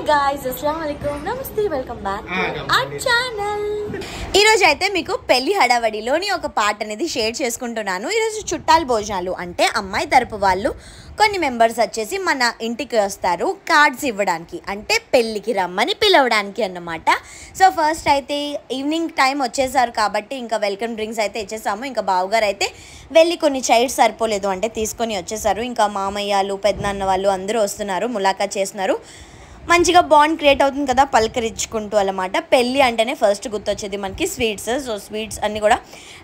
Guys అస్సలం వాలేకుమ్ నమస్తే welcome back Ah, to come our on. Channel ఈరోజు అయితే మీకు పెళ్లి హడావడిలోని ఒక పాట అనేది షేర్ చేసుకుంటున్నాను ఈరోజు చుట్టాల భోజనాలు అంటే అమ్మాయి తరపు వాళ్ళు కొన్ని మెంబర్స్ వచ్చేసి మన ఇంటికి వస్తారు కార్డ్స్ ఇవ్వడానికి అంటే పెళ్ళికి రమ్మని పిలవడానికి అన్నమాట సో ఫస్ట్ అయితే ఈవినింగ్ టైం వచ్చేసారు కాబట్టి ఇంకా వెల్కమ్ డ్రింక్స్ అయితే ఇచ్చేసాము ఇంకా బావగారు అయితే వెళ్ళి కొన్ని చైర్స్ సరిపోలేదు అంటే తీసుకొని వచ్చేసారు ఇంకా మామయ్యలు పెద్దనాన్న వాళ్ళు అందరూ వస్తున్నారు ములాఖాత్ చేస్తున్నారు మంచిగా బాండ్ క్రియేట్ అవుతుంది కదా పలకరించుకుంటూ అన్నమాట పెళ్ళి అంటేనే ఫస్ట్ గుర్తొచ్చేది మనకి స్వీట్స్ సో స్వీట్స్ అన్నీ కూడా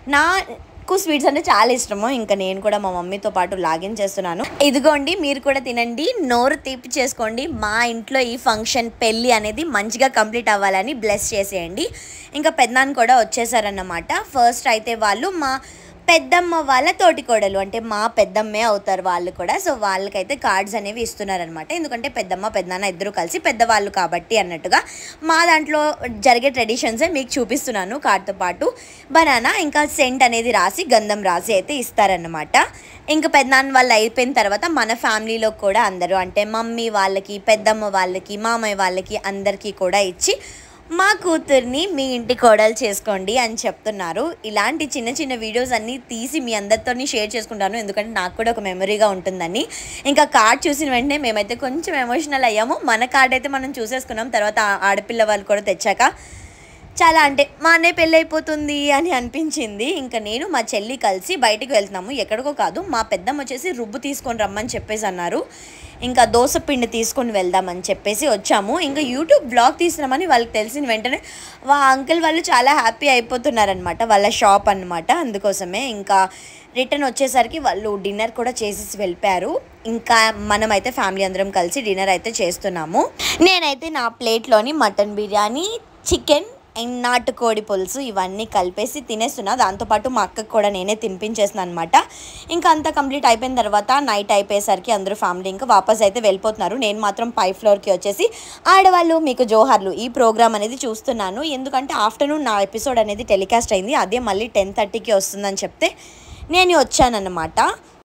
నాకు స్వీట్స్ అంటే చాలా ఇష్టము ఇంకా నేను కూడా మా మమ్మీతో పాటు లాగిన్ చేస్తున్నాను ఇదిగోండి మీరు కూడా తినండి నోరు తీపి చేసుకోండి మా ఇంట్లో ఈ ఫంక్షన్ పెళ్ళి అనేది మంచిగా కంప్లీట్ అవ్వాలని బ్లెస్ చేసేయండి ఇంకా పెద్దనాన్న కూడా వచ్చేసారన్నమాట ఫస్ట్ అయితే వాళ్ళు మా పెద్దమ్మ వాళ్ళ తోటి కోడలు అంటే మా పెద్దమ్మే అవుతారు వాళ్ళు కూడా సో వాళ్ళకైతే కార్డ్స్ అనేవి ఇస్తున్నారనమాట ఎందుకంటే పెద్దమ్మ పెద్దనాన్న ఇద్దరు కలిసి పెద్దవాళ్ళు కాబట్టి అన్నట్టుగా మా దాంట్లో జరిగే ట్రెడిషన్సే మీకు చూపిస్తున్నాను కార్డ్తో పాటు బనానా ఇంకా సెంట్ అనేది రాసి గంధం రాసి అయితే ఇస్తారన్నమాట ఇంకా పెద్దనాన్న వాళ్ళు అయిపోయిన తర్వాత మన ఫ్యామిలీలో కూడా అందరూ అంటే మమ్మీ వాళ్ళకి పెద్దమ్మ వాళ్ళకి మామయ్య వాళ్ళకి అందరికీ కూడా ఇచ్చి మా కూతుర్ని మీ ఇంటి కోడలు చేసుకోండి అని చెప్తున్నారు ఇలాంటి చిన్న చిన్న వీడియోస్ అన్నీ తీసి మీ అందరితో షేర్ చేసుకుంటాను ఎందుకంటే నాకు కూడా ఒక మెమరీగా ఉంటుందని ఇంకా కార్డ్ చూసిన వెంటనే మేమైతే కొంచెం ఎమోషనల్ అయ్యాము మన కార్డ్ అయితే మనం చూసేసుకున్నాం తర్వాత ఆ ఆడపిల్ల వాళ్ళు కూడా తెచ్చాక చాలా అంటే మా అన్నయ్య పెళ్ళి అయిపోతుంది అని అనిపించింది ఇంకా నేను మా చెల్లి కలిసి బయటికి వెళ్తున్నాము ఎక్కడికో కాదు మా పెద్దమ్మ వచ్చేసి రుబ్బు తీసుకొని రమ్మని చెప్పేసి అన్నారు ఇంకా దోశ పిండి తీసుకొని వెళ్దామని చెప్పేసి వచ్చాము ఇంకా యూట్యూబ్ బ్లాగ్ తీసినామని వాళ్ళకి తెలిసిన వెంటనే వా అంకుల్ వాళ్ళు చాలా హ్యాపీ అయిపోతున్నారనమాట వాళ్ళ షాప్ అన్నమాట అందుకోసమే ఇంకా రిటర్న్ వచ్చేసరికి వాళ్ళు డిన్నర్ కూడా చేసేసి వెళ్ళిపోయారు ఇంకా మనమైతే ఫ్యామిలీ అందరం కలిసి డిన్నర్ అయితే చేస్తున్నాము నేనైతే నా ప్లేట్లోని మటన్ బిర్యానీ చికెన్ అండ్ నాటుకోడి పులుసు ఇవన్నీ కలిపేసి తినేస్తున్నా దాంతోపాటు మా అక్కకు కూడా నేనే తినిపించేస్తున్నాను అనమాట ఇంకా అంతా కంప్లీట్ అయిపోయిన తర్వాత నైట్ అయిపోయేసరికి అందరూ ఫ్యామిలీ ఇంకా వాపస్ అయితే వెళ్ళిపోతున్నారు నేను మాత్రం పై ఫ్లోర్కి వచ్చేసి ఆడవాళ్ళు మీకు జోహార్లు ఈ ప్రోగ్రామ్ అనేది చూస్తున్నాను ఎందుకంటే ఆఫ్టర్నూన్ నా ఎపిసోడ్ అనేది టెలికాస్ట్ అయింది అదే మళ్ళీ టెన్ థర్టీకి వస్తుందని చెప్తే నేను వచ్చానన్నమాట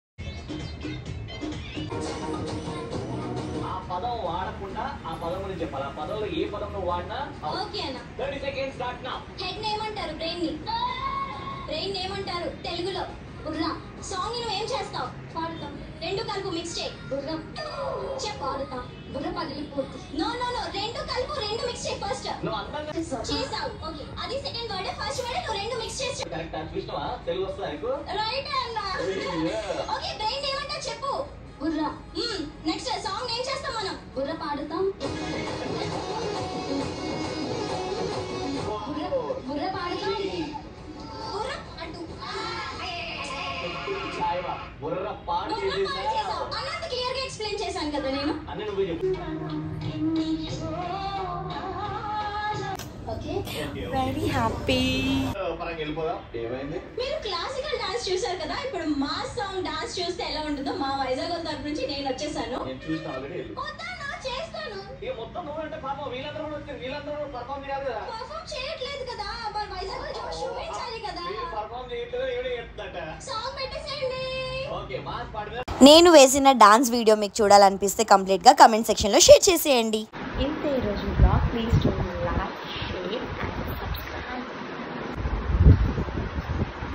ఆ పదం వాడకుండా ఆ పదం గురించి చెప్పాలి ఆ పదంలో ఏ పదం నువ్వు వాడినా ఓకే అన్న థర్టీ సెకండ్స్ స్టార్ట్ నా హెడ్ ఏమంటారు బ్రెయిన్ ని బ్రెయిన్ ఏమంటారు తెలుగులో బుర్రా సాంగ్ నువ్వు ఏం చేస్తావు పాడుతాం రెండు కలుపు మిక్స్ చేయి బుర్రం చెప్పు పాడుతా బుర్ర పగిలిపోద్ది నో నో నో రెండు కలుపు రెండు మిక్స్ చేయి ఫస్ట్ నువ్వు అందంగా చేసావు ఓకే అది సెకండ్ వర్డ్ ఫస్ట్ వర్డ్ నువ్వు రెండు మిక్స్ చేసి కరెక్ట్ అనిపిస్తావా తెలుగు వస్తుందా నీకు రైట్ అన్న Yeah. ఓకే బ్రెయిన్ ఏమంటారు చెప్పు బుర్ర నెక్స్ట్ సాంగ్ ఏం చేస్తాం మనం బుర్ర పాడుతాం బుర్ర బుర్ర పాడుతాం బుర్ర అంటూ సాయిబా, బుర్ర పాడు బుర్ర పాడు చేసేసా చేసావు అన్నంత క్లియర్ గా ఎక్స్ప్లెయిన్ చేశాను కదా నేను అన్నీ నువ్వే చెప్పు ఓకే వెరీ హ్యాపీ పరంగా వెళ్ళిపోదాం ఏమైంది మీరు క్లాసికల్ డాన్స్ చూసారు కదా ఇప్పుడు మా సాంగ్ డాన్స్ చూస్తే ఎలా ఉంటుందో మా వైజాగ్ తరపు నుంచి నేను వచ్చేసాను నేను చూసిన ఆల్రెడీ వెళ్ళు వద్దా నా చేస్తాను ఇక మొత్తం నువ్వంటే పాపం వీళ్ళందరూ కూడా వచ్చారు వీళ్ళందరూ కూడా పర్ఫామ్ చేయాలి కదా పర్ఫామ్ చేయట్లేదు కదా మరి వైజాగ్ లో జోష్ చూపించాలి కదా మీరు పర్ఫామ్ చేయట్లేదు ఏడే చెప్తుందట సాంగ్ పెట్టేసేయండి ఓకే మాస్ పాడిన నేను వేసిన డాన్స్ వీడియో మీకు చూడాలనిపిస్తే కంప్లీట్గా కమెంట్ సెక్షన్లో షేర్ చేసేయండి ఇంతే ఈరోజు